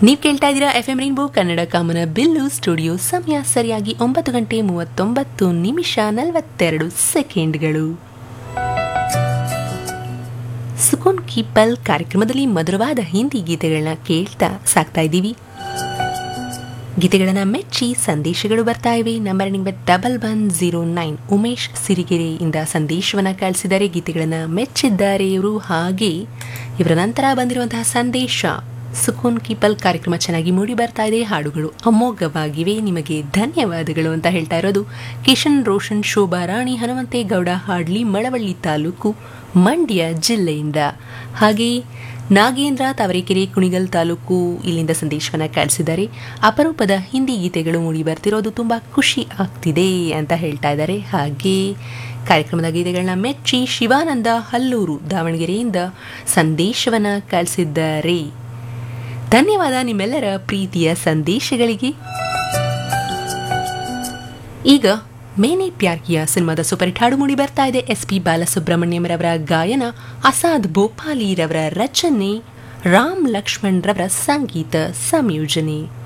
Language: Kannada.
ನೀವು ಕೇಳ್ತಾ ಇದ್ದೀರಾ ಎಫ್ ಎಂ ರೈನ್ಬೋ ಕನ್ನಡ ಕಾಮನ ಬಿಲ್ಲು ಸ್ಟುಡಿಯೋ ಸಮಯ ಸರಿಯಾಗಿ ಒಂಬತ್ತು ಗಂಟೆ ಮೂವತ್ತೊಂಬತ್ತು ನಿಮಿಷ ನಲವತ್ತೆರಡು ಸೆಕೆಂಡ್ಗಳು ಸುಕೂನ್ ಕೀಪಲ್ ಕಾರ್ಯಕ್ರಮದಲ್ಲಿ ಮಧುರವಾದ ಹಿಂದಿ ಗೀತೆಗಳನ್ನ ಕೇಳ್ತಾ ಸಾಕ್ತಾ ಇದ್ದೀವಿ ಗೀತೆಗಳನ್ನ ಮೆಚ್ಚಿ ಸಂದೇಶಗಳು ಬರ್ತಾ ಇವೆ number number double one zero nine Umesh ಸಿರಿಗೆರೆಯಿಂದ ಸಂದೇಶವನ್ನ ಕಳಿಸಿದ್ದಾರೆ ಗೀತೆಗಳನ್ನ ಮೆಚ್ಚಿದ್ದಾರೆ ಇವರು ಹಾಗೆ ಇವರ ನಂತರ ಬಂದಿರುವಂತಹ ಸಂದೇಶ ಸುಕೂನ್ ಕೀಪಲ್ ಕಾರ್ಯಕ್ರಮ ಚೆನ್ನಾಗಿ ಮೂಡಿ ಬರ್ತಾ ಇದೆ ಹಾಡುಗಳು ಅಮೋಘವಾಗಿವೆ ನಿಮಗೆ ಧನ್ಯವಾದಗಳು ಅಂತ ಹೇಳ್ತಾ ಇರೋದು ಕಿಶನ್ ರೋಷನ್ ಶೋಭಾ ರಾಣಿ ಹನುಮಂತೇಗೌಡ ಹಾಡ್ಲಿ ಮಳವಳ್ಳಿ ತಾಲೂಕು ಮಂಡ್ಯ ಜಿಲ್ಲೆಯಿಂದ ಹಾಗೆ ನಾಗೇಂದ್ರ ತಾವರೆಕೆರೆ ಕುಣಿಗಲ್ ತಾಲೂಕು ಇಲ್ಲಿಂದ ಸಂದೇಶವನ್ನ ಕಳಿಸಿದ್ದಾರೆ ಅಪರೂಪದ ಹಿಂದಿ ಗೀತೆಗಳು ಮೂಡಿ ಬರ್ತಿರೋದು ತುಂಬಾ ಖುಷಿ ಆಗ್ತಿದೆ ಅಂತ ಹೇಳ್ತಾ ಇದ್ದಾರೆ ಹಾಗೆ ಕಾರ್ಯಕ್ರಮದ ಗೀತೆಗಳನ್ನ ಮೆಚ್ಚಿ ಶಿವಾನಂದ ಹಲ್ಲೂರು ದಾವಣಗೆರೆಯಿಂದ ಸಂದೇಶವನ್ನ ಕಳಿಸಿದ್ದಾರೆ ಧನ್ಯವಾದ ನಿಮ್ಮೆಲ್ಲರ ಪ್ರೀತಿಯ ಸಂದೇಶಗಳಿಗೆ ಈಗ ಮೇನೆ ಪ್ಯಾರ್ ಕಿಯಾ ಸಿನಿಮಾದ ಸೂಪರ್ ಹಿಟ್ ಹಾಡು ಮೂಡಿ ಬರ್ತಾ ಇದೆ ಎಸ್ ಪಿ ಬಾಲಸುಬ್ರಹ್ಮಣ್ಯಂ ರವರ ಗಾಯನ ಅಸಾದ್ ಭೋಪಾಲಿ ರವರ ರಚನೆ ರಾಮ್ ಲಕ್ಷ್ಮಣ್ ರವರ ಸಂಗೀತ ಸಂಯೋಜನೆ